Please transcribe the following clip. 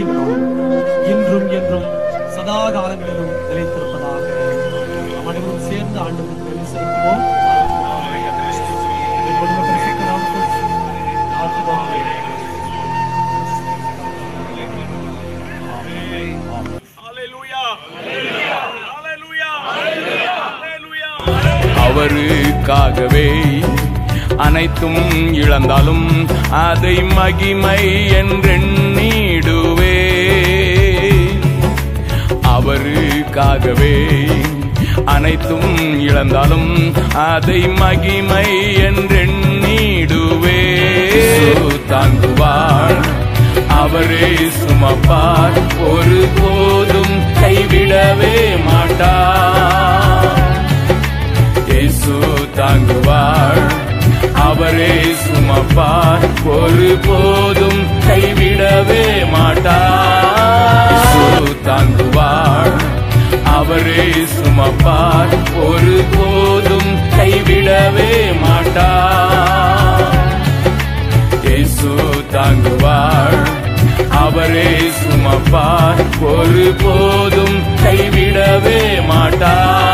கிருபையும் இன்றும் என்றும் சதா காலங்களிலும் நிலைத்திருப்பதாக நாம் அனைவரும் சேர்ந்து ஆண்டவருக்கு நன்றி செலுத்துவோம் எங்கள் குடும்ப பரிசுத்த நாமத்தில் ஆத்துமாவே. அவருக்காகவே அனைத்தும் இழந்தாலும் அதை மகிமை என்றெண்ணிடுவே அவருக்காகவே அனைத்தும் இழந்தாலும் அதை மகிமை என்றெண்ணிடுவே தாங்குவார் அவரே சுமப்பார் ஒரு போதும் கைவிடவே மாட்டார் இயேசு தாங்குவார் அவரே சுமப்பார் ஒரு போதும் கைவிடவே மாட்டார் இயேசு தாங்குவார் அவரே சுமப்பார் ஒரு போதும் கைவிடவே மாட்டார் இயேசு தாங்குவார் அவரே சுமப்பார் ஒரு போதும் கைவிடவே மாட்டார்